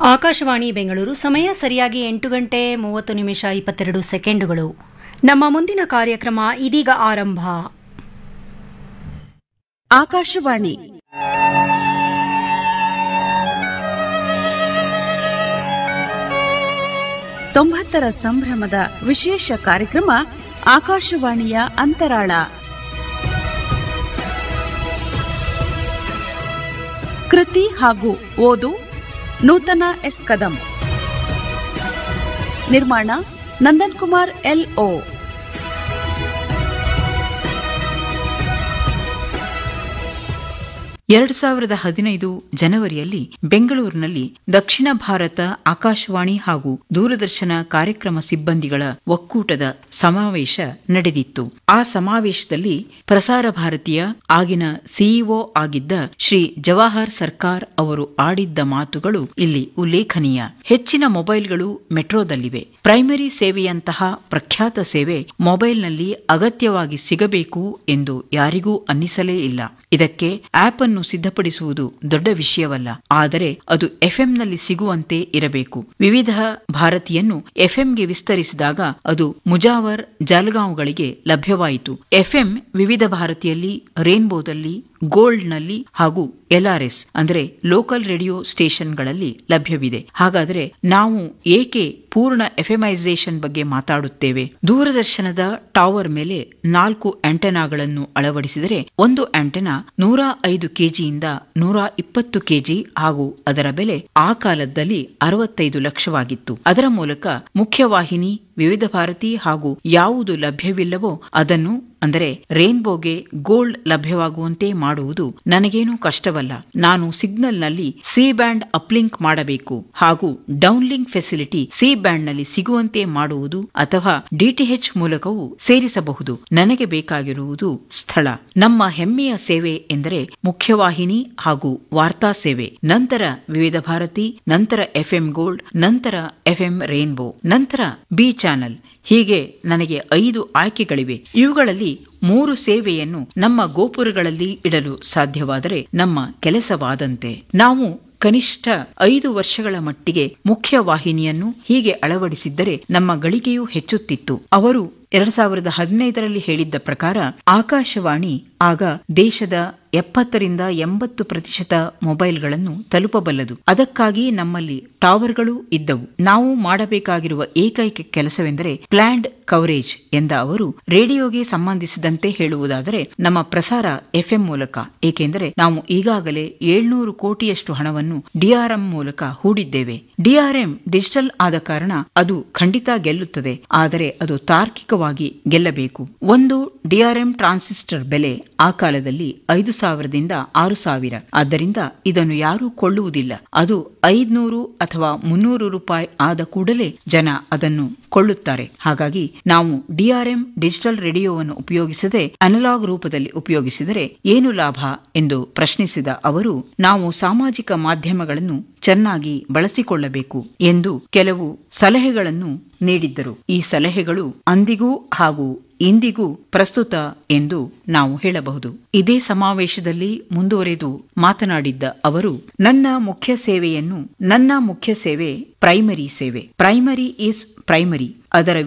ಆಕಾಶವಾಣಿ ಬೆಂಗಳೂರು ಸಮಯ ಸರಿಯಾಗಿ ಎಂಟು ಗಂಟೆ ಮೂವತ್ತು ನಿಮಿಷ ಇಪ್ಪತ್ತೆರಡು ಸೆಕೆಂಡುಗಳು ನಮ್ಮ ಮುಂದಿನ ಕಾರ್ಯಕ್ರಮ ಇದೀಗ ಆರಂಭ ಆಕಾಶವಾಣಿ ತೊಂಬತ್ತರ ಸಂಭ್ರಮದ ವಿಶೇಷ ಕಾರ್ಯಕ್ರಮ ಆಕಾಶವಾಣಿಯ ಅಂತರಾಳ ಕೃತಿ ಹಾಗೂ ಓದು ನೂತನ ಎಸ್ ಕದಂ ನಿರ್ಮಾಣ ನಂದನ್ ಕುಮಾರ್ ಎಲ್ ಓ ಎರಡ್ ಸಾವಿರದ ಹದಿನೈದು ಜನವರಿಯಲ್ಲಿ ಬೆಂಗಳೂರಿನಲ್ಲಿ ದಕ್ಷಿಣ ಭಾರತ ಆಕಾಶವಾಣಿ ಹಾಗೂ ದೂರದರ್ಶನ ಕಾರ್ಯಕ್ರಮ ಸಿಬ್ಬಂದಿಗಳ ಒಕ್ಕೂಟದ ಸಮಾವೇಶ ನಡೆದಿತ್ತು ಆ ಸಮಾವೇಶದಲ್ಲಿ ಪ್ರಸಾರ ಭಾರತೀಯ ಆಗಿನ ಸಿಇಒ ಆಗಿದ್ದ ಶ್ರೀ ಜವಾಹರ್ ಸರ್ಕಾರ್ ಅವರು ಆಡಿದ್ದ ಮಾತುಗಳು ಇಲ್ಲಿ ಉಲ್ಲೇಖನೀಯ ಹೆಚ್ಚಿನ ಮೊಬೈಲ್ಗಳು ಮೆಟ್ರೋದಲ್ಲಿವೆ ಪ್ರೈಮರಿ ಸೇವೆಯಂತಹ ಪ್ರಖ್ಯಾತ ಸೇವೆ ಮೊಬೈಲ್ನಲ್ಲಿ ಅಗತ್ಯವಾಗಿ ಸಿಗಬೇಕು ಎಂದು ಯಾರಿಗೂ ಅನ್ನಿಸಲೇ ಇಲ್ಲ ಇದಕ್ಕೆ ಆಪ್ ಅನ್ನು ಸಿದ್ಧಪಡಿಸುವುದು ದೊಡ್ಡ ವಿಷಯವಲ್ಲ ಆದರೆ ಅದು ಎಫ್ಎಂನಲ್ಲಿ ಸಿಗುವಂತೆ ಇರಬೇಕು ವಿವಿಧ ಭಾರತಿಯನ್ನು ಎಫ್ಎಂಗೆ ವಿಸ್ತರಿಸಿದಾಗ ಅದು ಮುಜಾವರ್ ಜಲ್ಗಾಂವ್ಗಳಿಗೆ ಲಭ್ಯವಾಯಿತು ಎಫ್ಎಂ ವಿವಿಧ ಭಾರತಿಯಲ್ಲಿ ರೇನ್ಬೋದಲ್ಲಿ ಗೋಲ್ಡ್ನಲ್ಲಿ ಹಾಗೂ ಎಲ್ಆರ್ಎಸ್ ಅಂದರೆ ಲೋಕಲ್ ರೇಡಿಯೋ ಸ್ಟೇಷನ್ಗಳಲ್ಲಿ ಲಭ್ಯವಿದೆ ಹಾಗಾದರೆ ನಾವು ಏಕೆ ಪೂರ್ಣ ಎಫೆಮೈಸೇಷನ್ ಬಗ್ಗೆ ಮಾತಾಡುತ್ತೇವೆ ದೂರದರ್ಶನದ ಟವರ್ ಮೇಲೆ ನಾಲ್ಕು ಆಂಟೆನಾಗಳನ್ನು ಅಳವಡಿಸಿದರೆ ಒಂದು ಆಂಟೆನಾ ನೂರ ಐದು ಕೆಜಿಯಿಂದ ನೂರ ಇಪ್ಪತ್ತು ಕೆಜಿ ಹಾಗೂ ಅದರ ಬೆಲೆ ಆ ಕಾಲದಲ್ಲಿ ಅರವತ್ತೈದು ಲಕ್ಷವಾಗಿತ್ತು ಅದರ ಮೂಲಕ ಮುಖ್ಯವಾಹಿನಿ ವಿವಿಧ ಭಾರತಿ ಹಾಗೂ ಯಾವುದು ಲಭ್ಯವಿಲ್ಲವೋ ಅದನ್ನು ಅಂದರೆ ರೇನ್ಬೋಗೆ ಗೋಲ್ಡ್ ಲಭ್ಯವಾಗುವಂತೆ ಮಾಡುವುದು ನನಗೇನು ಕಷ್ಟವಲ್ಲ ನಾನು ಸಿಗ್ನಲ್ನಲ್ಲಿ ಸಿ ಬ್ಯಾಂಡ್ ಅಪ್ಲಿಂಕ್ ಮಾಡಬೇಕು ಹಾಗೂ ಡೌನ್ಲಿಂಕ್ ಫೆಸಿಲಿಟಿ ಸಿ ಬ್ಯಾಂಡ್ನಲ್ಲಿ ಸಿಗುವಂತೆ ಮಾಡುವುದು ಅಥವಾ ಡಿಟಿಎಚ್ ಮೂಲಕವೂ ಸೇರಿಸಬಹುದು ನನಗೆ ಬೇಕಾಗಿರುವುದು ಸ್ಥಳ ನಮ್ಮ ಹೆಮ್ಮೆಯ ಸೇವೆ ಎಂದರೆ ಮುಖ್ಯವಾಹಿನಿ ಹಾಗೂ ವಾರ್ತಾ ಸೇವೆ ನಂತರ ವಿವಿಧ ಭಾರತಿ ನಂತರ ಎಫ್ಎಂ ಗೋಲ್ಡ್ ನಂತರ ಎಫ್ಎಂ ರೇನ್ಬೋ ನಂತರ ಬಿ ಚಾನಲ್ ಹೀಗೆ ನನಗೆ ಐದು ಆಯ್ಕೆಗಳಿವೆ ಇವುಗಳಲ್ಲಿ ಮೂರು ಸೇವೆಯನ್ನು ನಮ್ಮ ಗೋಪುರಗಳಲ್ಲಿ ಇಡಲು ಸಾಧ್ಯವಾದರೆ ನಮ್ಮ ಕೆಲಸವಾದಂತೆ ನಾವು ಕನಿಷ್ಠ ಐದು ವರ್ಷಗಳ ಮಟ್ಟಿಗೆ ಮುಖ್ಯವಾಹಿನಿಯನ್ನು ಹೀಗೆ ಅಳವಡಿಸಿದ್ದರೆ ನಮ್ಮ ಗಳಿಕೆಯೂ ಹೆಚ್ಚುತ್ತಿತ್ತು ಅವರು ಎರಡ್ ಸಾವಿರದ ಹದಿನೈದರಲ್ಲಿ ಹೇಳಿದ್ದ ಪ್ರಕಾರ ಆಕಾಶವಾಣಿ ಆಗ ದೇಶದ ಎಪ್ಪತ್ತರಿಂದ ಎಂಬತ್ತು ಪ್ರತಿಶತ ಮೊಬೈಲ್ಗಳನ್ನು ತಲುಪಬಲ್ಲದು ಅದಕ್ಕಾಗಿ ನಮ್ಮಲ್ಲಿ ಟವರ್ಗಳು ಇದ್ದವು ನಾವು ಮಾಡಬೇಕಾಗಿರುವ ಏಕೈಕ ಕೆಲಸವೆಂದರೆ ಪ್ಲಾಂಡ್ ಕವರೇಜ್ ಎಂದ ಅವರು ರೇಡಿಯೋಗೆ ಸಂಬಂಧಿಸಿದಂತೆ ಹೇಳುವುದಾದರೆ ನಮ್ಮ ಪ್ರಸಾರ ಎಫ್ಎಂ ಮೂಲಕ ಏಕೆಂದರೆ ನಾವು ಈಗಾಗಲೇ ಏಳ್ನೂರು ಕೋಟಿಯಷ್ಟು ಹಣವನ್ನು ಡಿಆರ್ಎಂ ಮೂಲಕ ಹೂಡಿದ್ದೇವೆ ಡಿಆರ್ಎಂ ಡಿಜಿಟಲ್ ಆದ ಕಾರಣ ಅದು ಖಂಡಿತ ಗೆಲ್ಲುತ್ತದೆ ಆದರೆ ಅದು ತಾರ್ಕಿಕವಾಗಿ ಗೆಲ್ಲಬೇಕು ಒಂದು ಡಿಆರ್ಎಂ ಟ್ರಾನ್ಸಿಸ್ಟರ್ ಬೆಲೆ ಆ ಕಾಲದಲ್ಲಿ ಐದು ಸಾವಿರದಿಂದ ಆರು ಸಾವಿರ ಆದ್ದರಿಂದ ಇದನ್ನು ಯಾರೂ ಕೊಳ್ಳುವುದಿಲ್ಲ ಅದು ಐದ್ನೂರು ಅಥವಾ ಮುನ್ನೂರು ರೂಪಾಯಿ ಆದ ಕೂಡಲೇ ಜನ ಅದನ್ನು ಕೊಳ್ಳುತ್ತಾರೆ ಹಾಗಾಗಿ ನಾವು ಡಿಆರ್ಎಂ ಡಿಜಿಟಲ್ ರೇಡಿಯೋವನ್ನು ಉಪಯೋಗಿಸದೆ ಅನಲಾಗ್ ರೂಪದಲ್ಲಿ ಉಪಯೋಗಿಸಿದರೆ ಏನು ಲಾಭ ಎಂದು ಪ್ರಶ್ನಿಸಿದ ಅವರು ನಾವು ಸಾಮಾಜಿಕ ಮಾಧ್ಯಮಗಳನ್ನು ಚೆನ್ನಾಗಿ ಬಳಸಿಕೊಳ್ಳಬೇಕು ಎಂದು ಕೆಲವು ಸಲಹೆಗಳನ್ನು ನೀಡಿದ್ದರು ಈ ಸಲಹೆಗಳು ಅಂದಿಗೂ ಹಾಗೂ ಇಂದಿಗೂ ಪ್ರಸ್ತುತ ಎಂದು ನಾವು ಹೇಳಬಹುದು ಇದೇ ಸಮಾವೇಶದಲ್ಲಿ ಮುಂದುವರೆದು ಮಾತನಾಡಿದ್ದ ಅವರು ನನ್ನ ಮುಖ್ಯ ಸೇವೆಯನ್ನು ನನ್ನ ಮುಖ್ಯ ಸೇವೆ ಪ್ರೈಮರಿ ಸೇವೆ ಪ್ರೈಮರಿ ಈಸ್ ಪ್ರೈಮರಿ ಅದರ